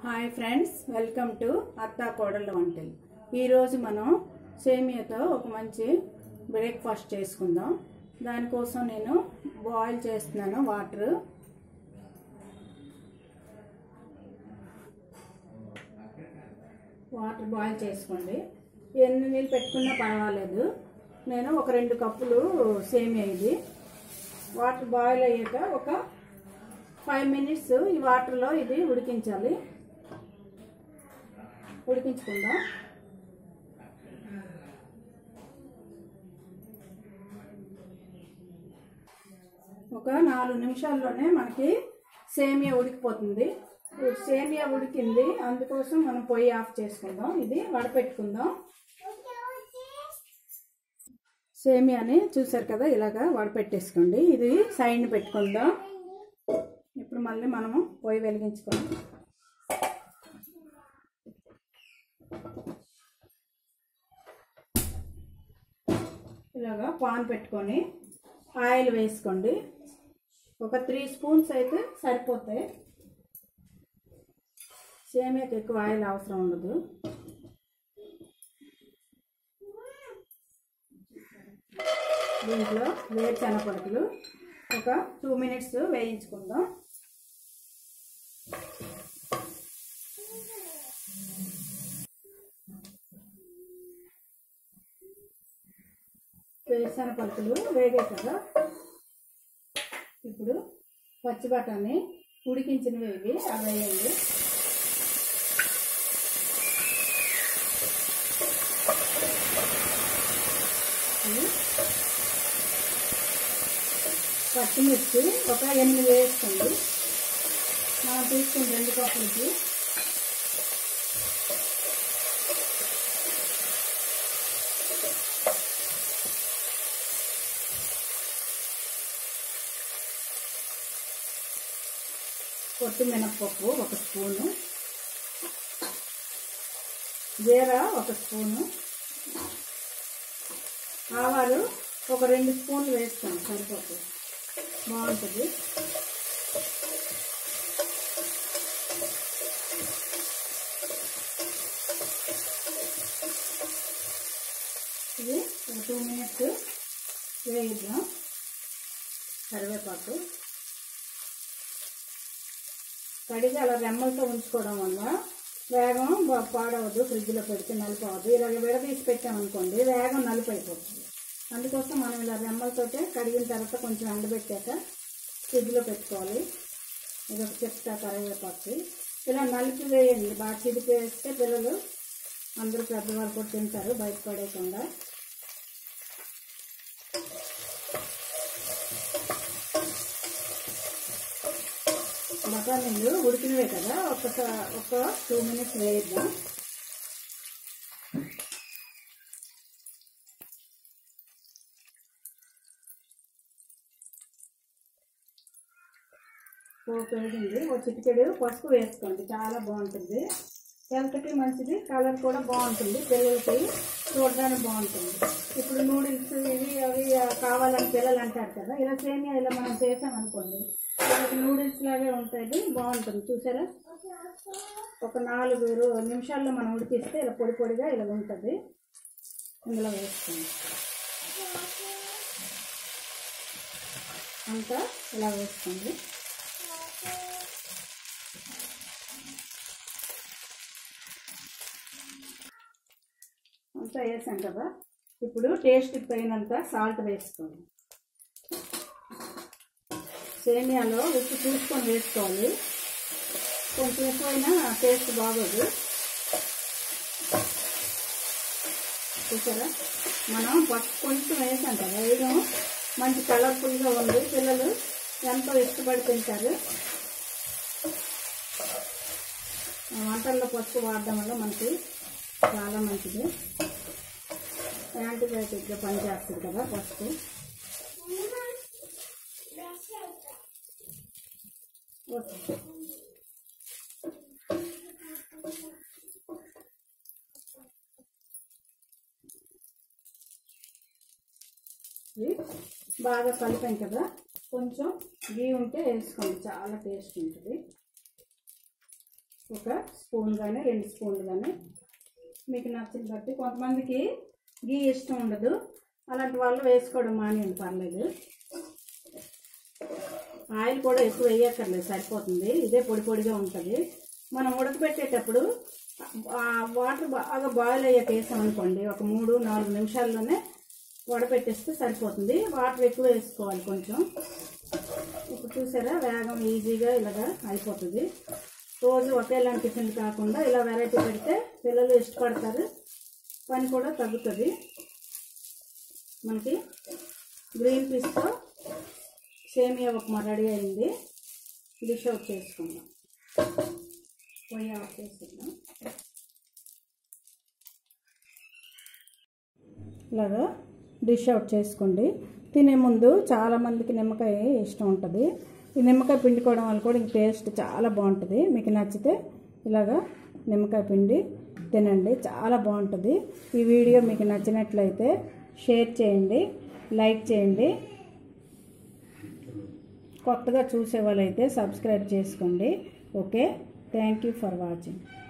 hi friends welcome to అత్తా కోడళ్ళ వంటలు ఈరోజు మనం సేమియాతో ఒక మంచి బ్రేక్ఫాస్ట్ చేసుకుందాం దానికోసం నేను బాయిల్ చేస్తున్నాను వాటర్ వాటర్ బాయిల్ చేసుకోండి ఎన్ని నీళ్ళు పెట్టుకున్నా పర్వాలేదు నేను ఒక రెండు కప్పులు సేమియా ఇది వాటర్ బాయిల్ అయ్యాక ఒక ఫైవ్ మినిట్స్ ఈ వాటర్లో ఇది ఉడికించాలి ఉడికించుకుందాం ఒక నాలుగు నిమిషాల్లోనే మనకి సేమియా ఉడికిపోతుంది ఇప్పుడు సేమియా ఉడికింది అందుకోసం మనం పొయ్యి ఆఫ్ చేసుకుందాం ఇది వడపెట్టుకుందాం సేమియాని చూసారు కదా ఇలాగా వడపెట్టేసుకోండి ఇది సైడ్ని పెట్టుకుందాం ఇప్పుడు మళ్ళీ మనము పొయ్యి వెలిగించుకుందాం ఇలాగా పాన్ పెట్టుకొని ఆయిల్ వేసుకోండి ఒక త్రీ స్పూన్స్ అయితే సరిపోతాయి సేమియాకి ఎక్కువ ఆయిల్ అవసరం ఉండదు దీంట్లో వేరుశెనగ పలుకులు ఒక టూ మినిట్స్ వేయించుకుందాం వేరుశెనగ పలుకులు వేగాయి కదా ఇప్పుడు పచ్చి బఠానీ ఉడికించినవి ఇవి అవి వేయండి ఇవి పచ్చిమిర్చి ఒక ఎనిమిది వేసుకోండి మనం తీసుకుని రెండు కప్పులకి పొట్టు మినప్పప్పు ఒక స్పూను జీరా ఒక స్పూను ఆవాలు ఒక రెండు స్పూన్లు వేస్తాను సరిపోతుంది బాగుంటుంది ఇది ఒక టూ మినిట్స్ వేయిద్దాం కరివేపాకు కడిగి అలా రెమ్మలతో ఉంచుకోవడం వల్ల వేగం బా- పాడవద్దు ఫ్రిడ్జ్లో పెడితే నలుపు అవ్వదు ఇలాగ విడదీసి పెట్టామనుకోండి వేగం నలుపు అయిపోతుంది అందుకోసం మనం ఇలా రెమ్మలతోటే కడిగిన తర్వాత కొంచెం ఎండబెట్టాక ఫ్రిడ్జ్లో పెట్టుకోవాలి ఇది ఒక చెప్తా కరివేపాకు ఇలా నలిపి వేయండి బాగా చిదిపి వేస్తే పిల్లలు అందరూ పెద్దవాళ్ళు కూడా తింటారు బయట పడేయకుండా బఠానీలు ఉడికినవే కదా ఒక ఒక టూ మినిట్స్ వేయిద్దాం పోపు వేగింది ఒక చిటికెడు పసుపు వేసుకోండి చాలా బాగుంటుంది హెల్త్కి మంచిది కలర్ కూడా బాగుంటుంది పిల్లలకి చూడడానికి బాగుంటుంది ఇప్పుడు నూడిల్స్ ఇవి అవి కావాలని పిల్లలు అంటారు కదా ఇలా సేమియా ఇలా మనం చేసామనుకోండి వాళ్ళకి నూడిల్స్ లాగే ఉంటుంది బాగుంటుంది చూసారా ఒక నాలుగు రో- నిమిషాల్లో మనం ఉడికిస్తే ఇలా పొడి పొడిగా ఇలా ఉంటుంది ఇందులో వేసుకోండి అంతా ఇలా వేసుకోండి అంతా వేసాం కదా ఇప్పుడు టేస్ట్ పోయినంత సాల్ట్ వేసుకోండి సేమియాలో ఉప్పు చూసుకొని వేసుకోవాలి కొంచెం ఎక్కువైనా టేస్ట్ బాగోదు చూసారా మనం పసుపు కొంచెం వేసాం కదా వేయడం మంచి కలర్ఫుల్గా ఉంది పిల్లలు ఎంతో ఇష్టపడి తింటారు వంటల్లో పసుపు వాడడం వల్ల మనకి చాలా మంచిది యాంటీబయాటిక్గా పనిచేస్తుంది కదా పసుపు ఓకే ఇది బాగా కలిపాం కదా కొంచెం గీ ఉంటే వేసుకోండి చాలా టేస్ట్ ఉంటుంది ఒక స్పూన్ కానీ రెండు స్పూన్లు కానీ మీకు నచ్చిన బట్టి కొంతమందికి గీ ఇష్టం ఉండదు అలాంటి వాళ్ళు వేసుకోవడం మానేయండి పర్లేదు ఆయిల్ కూడా ఎక్కువ వేయక్కర్లేదు సరిపోతుంది ఇదే పొడి పొడిగా ఉంటుంది మనం ఉడకబెట్టేటప్పుడు ఆ వాటర్ బాగా బాయిల్ అయ్యాక వేసాం అనుకోండి ఒక మూడు నాలుగు నిమిషాల్లోనే వడపెట్టేస్తే సరిపోతుంది వాటర్ ఎక్కువ వేసుకోవాలి కొంచెం ఇప్పుడు చూసారా వేగం ఈజీగా ఇలాగా అయిపోతుంది రోజు ఒకేలాంటి టిఫిన్ కాకుండా ఇలా వెరైటీ పెడితే పిల్లలు ఇష్టపడతారు పని కూడా తగ్గుతుంది మనకి గ్రీన్ పీస్తో సేమియా ఉప్మా రెడీ అయింది డిష్ అవుట్ చేసుకుందాం పొయ్యి ఆఫ్ చేసుకుందాం ఇలాగా డిష్ అవుట్ చేసుకోండి తినే ముందు చాలామందికి నిమ్మకాయ ఇష్టం ఉంటుంది ఈ నిమ్మకాయ పిండుకోవడం వల్ల కూడా ఇంక టేస్ట్ చాలా బాగుంటుంది మీకు నచ్చితే ఇలాగా నిమ్మకాయ పిండి తినండి చాలా బాగుంటుంది ఈ వీడియో మీకు నచ్చినట్లయితే షేర్ చేయండి లైక్ చేయండి కొత్తగా చూసే వాళ్ళైతే సబ్స్క్రైబ్ చేసుకోండి okay thank you for watching